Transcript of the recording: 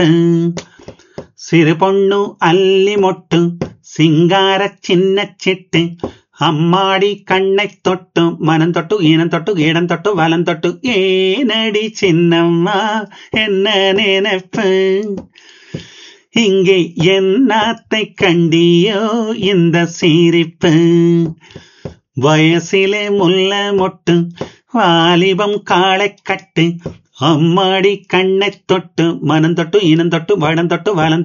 சிறு பொண்ணு அல்லி மொட்டு சிங்கார சின்ன சிட்டு அம்மாடி கண்ணை தொட்டு மனம் தொட்டு ஈனம் தொட்டு இடம் தொட்டு வலம் தொட்டு ஏனடி சின்னம்மா என்ன நினைப்பு இங்கே என்னாத்தை கண்டியோ இந்த சிரிப்பு வயசிலே முல்ல மொட்டு வாலிபம் காளை கட்டு அம்மாடி கண்ணை தொட்டு மனம் தொட்டு இனம் தொட்டு வடம் தொட்டு வலம்